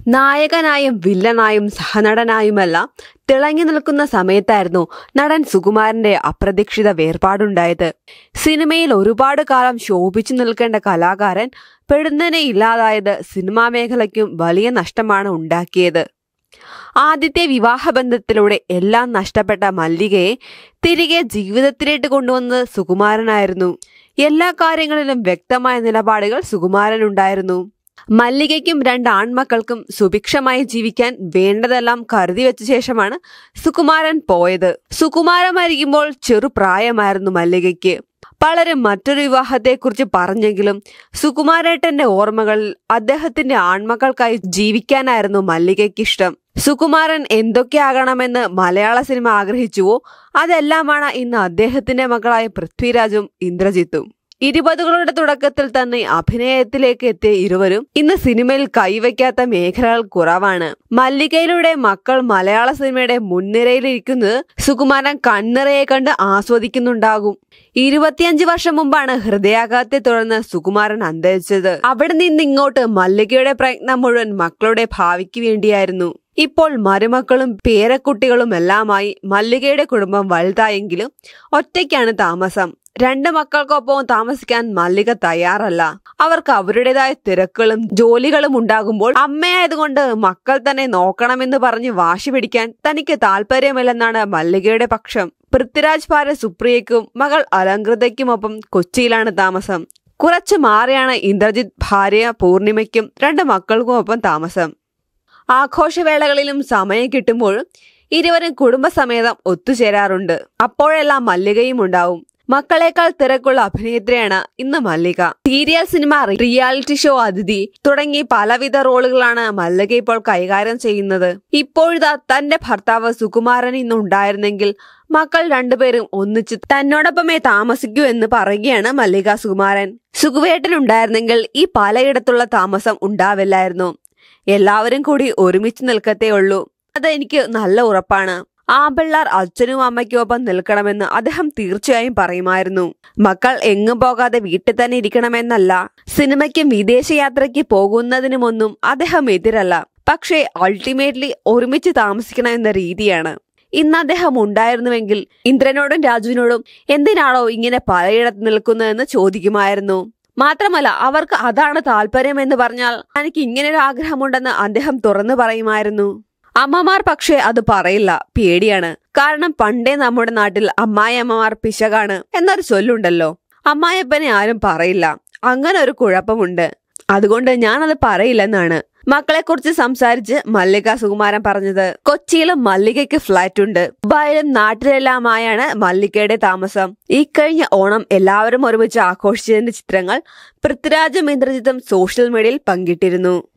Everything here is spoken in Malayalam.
നായകനായും വില്ലനായും സഹനടനായുമെല്ലാം തിളങ്ങി നിൽക്കുന്ന സമയത്തായിരുന്നു നടൻ സുകുമാരന്റെ അപ്രതീക്ഷിത വേർപാടുണ്ടായത് സിനിമയിൽ ഒരുപാട് കാലം ശോഭിച്ചു നിൽക്കേണ്ട കലാകാരൻ പെടുന്നനെ ഇല്ലാതായത് സിനിമാ മേഖലയ്ക്കും വലിയ നഷ്ടമാണ് ഉണ്ടാക്കിയത് ആദ്യത്തെ വിവാഹബന്ധത്തിലൂടെ എല്ലാം നഷ്ടപ്പെട്ട മല്ലികയെ തിരികെ ജീവിതത്തിലേക്ക് കൊണ്ടുവന്നത് സുകുമാരനായിരുന്നു എല്ലാ കാര്യങ്ങളിലും വ്യക്തമായ നിലപാടുകൾ സുകുമാരനുണ്ടായിരുന്നു മല്ലികയ്ക്കും രണ്ട് ആൺമക്കൾക്കും സുഭിക്ഷമായി ജീവിക്കാൻ വേണ്ടതെല്ലാം കരുതി വെച്ച ശേഷമാണ് സുകുമാരൻ പോയത് സുകുമാരൻ മരിക്കുമ്പോൾ ചെറുപ്രായമായിരുന്നു മല്ലികയ്ക്ക് പലരും മറ്റൊരു വിവാഹത്തെക്കുറിച്ച് പറഞ്ഞെങ്കിലും സുകുമാരേട്ടന്റെ ഓർമ്മകളിൽ അദ്ദേഹത്തിന്റെ ആൺമക്കൾക്കായി ജീവിക്കാനായിരുന്നു മല്ലികയ്ക്കിഷ്ടം സുകുമാരൻ എന്തൊക്കെയാകണമെന്ന് മലയാള സിനിമ ആഗ്രഹിച്ചുവോ അതെല്ലാമാണ് ഇന്ന് അദ്ദേഹത്തിന്റെ മക്കളായ പൃഥ്വിരാജും ഇന്ദ്രജിത്തും ഇരുപതുകളുടെ തുടക്കത്തിൽ തന്നെ അഭിനയത്തിലേക്ക് എത്തിയ ഇരുവരും ഇന്ന് സിനിമയിൽ കൈവയ്ക്കാത്ത മേഖലകൾ കുറവാണ് മല്ലികയിലൂടെ മക്കൾ മലയാള സിനിമയുടെ മുൻനിരയിലിരിക്കുന്നത് സുകുമാരൻ കണ്ണിറയെ കണ്ട് ആസ്വദിക്കുന്നുണ്ടാകും ഇരുപത്തിയഞ്ച് വർഷം മുമ്പാണ് ഹൃദയാഘാതത്തെ തുടർന്ന് സുകുമാരൻ അന്തരിച്ചത് അവിടെ നിന്ന് ഇങ്ങോട്ട് മല്ലികയുടെ പ്രയത്നം മുഴുവൻ മക്കളുടെ ഭാവിക്ക് വേണ്ടിയായിരുന്നു ഇപ്പോൾ മരുമക്കളും പേരക്കുട്ടികളും എല്ലാമായി മല്ലികയുടെ കുടുംബം വലുതായെങ്കിലും ഒറ്റയ്ക്കാണ് താമസം രണ്ട് മക്കൾക്കൊപ്പം താമസിക്കാൻ മല്ലിക തയ്യാറല്ല അവർക്ക് അവരുടേതായ തിരക്കുകളും ജോലികളും ഉണ്ടാകുമ്പോൾ അമ്മയായതുകൊണ്ട് മക്കൾ തന്നെ നോക്കണമെന്ന് പറഞ്ഞ് വാശി പിടിക്കാൻ തനിക്ക് താല്പര്യമില്ലെന്നാണ് മല്ലികയുടെ പക്ഷം പൃഥ്വിരാജ് ഭാര്യ സുപ്രിയയ്ക്കും മകൾ അലങ്കൃതയ്ക്കുമൊപ്പം കൊച്ചിയിലാണ് താമസം കുറച്ചു മാറിയാണ് ഇന്ദ്രജിത്ത് ഭാര്യ പൂർണിമയ്ക്കും രണ്ട് മക്കൾക്കുമൊപ്പം താമസം ആഘോഷവേളകളിലും സമയം കിട്ടുമ്പോഴും ഇരുവരും കുടുംബസമേതം ഒത്തുചേരാറുണ്ട് അപ്പോഴെല്ലാം മല്ലികയും ഉണ്ടാവും മക്കളെക്കാൾ തിരക്കുള്ള അഭിനേത്രിയാണ് ഇന്ന് Mallika serial cinema reality show അതിഥി തുടങ്ങി പലവിധ റോളുകളാണ് മല്ലിക ഇപ്പോൾ കൈകാര്യം ചെയ്യുന്നത് ഇപ്പോഴിതാ തന്റെ ഭർത്താവ് സുകുമാരൻ ഇന്ന് ഉണ്ടായിരുന്നെങ്കിൽ മക്കൾ രണ്ടുപേരും ഒന്നിച്ച് തന്നോടൊപ്പമേ താമസിക്കൂ എന്ന് പറയുകയാണ് മല്ലിക സുകുമാരൻ സുകുവേട്ടൻ ഉണ്ടായിരുന്നെങ്കിൽ ഈ പലയിടത്തുള്ള താമസം ഉണ്ടാവില്ലായിരുന്നു എല്ലാവരും കൂടി ഒരുമിച്ച് നിൽക്കത്തേ ഉള്ളൂ അത് എനിക്ക് നല്ല ഉറപ്പാണ് ആ പിള്ളേർ അച്ഛനും അമ്മയ്ക്കും ഒപ്പം നിൽക്കണമെന്ന് അദ്ദേഹം തീർച്ചയായും പറയുമായിരുന്നു മക്കൾ എങ്ങും പോകാതെ വീട്ടിൽ തന്നെ ഇരിക്കണമെന്നല്ല സിനിമയ്ക്കും വിദേശയാത്രയ്ക്ക് പോകുന്നതിനുമൊന്നും അദ്ദേഹം എതിരല്ല പക്ഷേ അൾട്ടിമേറ്റ്ലി ഒരുമിച്ച് താമസിക്കണമെന്ന രീതിയാണ് ഇന്ന് അദ്ദേഹം ഉണ്ടായിരുന്നുവെങ്കിൽ ഇന്ദ്രനോടും രാജുവിനോടും എന്തിനാണോ ഇങ്ങനെ പലയിടത്ത് നിൽക്കുന്നതെന്ന് ചോദിക്കുമായിരുന്നു മാത്രമല്ല അവർക്ക് അതാണ് താല്പര്യം എന്ന് പറഞ്ഞാൽ എനിക്ക് ഇങ്ങനെ ഒരു ആഗ്രഹമുണ്ടെന്ന് അദ്ദേഹം തുറന്നു പറയുമായിരുന്നു അമ്മമാർ പക്ഷേ അത് പറയില്ല പേടിയാണ് കാരണം പണ്ടേ നമ്മുടെ നാട്ടിൽ അമ്മായിയമ്മമാർ പിശകാണ് എന്നൊരു ചൊല്ലുണ്ടല്ലോ അമ്മായിയപ്പനെ ആരും പറയില്ല അങ്ങനെ ഒരു കുഴപ്പമുണ്ട് അതുകൊണ്ട് ഞാനത് പറയില്ലെന്നാണ് മക്കളെക്കുറിച്ച് സംസാരിച്ച് മല്ലിക സുകുമാരൻ പറഞ്ഞത് കൊച്ചിയിലും മല്ലികയ്ക്ക് ഫ്ലാറ്റ് ഉണ്ട് ദുബായിലും നാട്ടിലെല്ലാമായാണ് മല്ലികയുടെ താമസം ഈ കഴിഞ്ഞ ഓണം എല്ലാവരും ഒരുമിച്ച് ആഘോഷിച്ചതിന്റെ ചിത്രങ്ങൾ പൃഥ്വിരാജും ഇന്ദ്രജിത്തും സോഷ്യൽ മീഡിയയിൽ പങ്കിട്ടിരുന്നു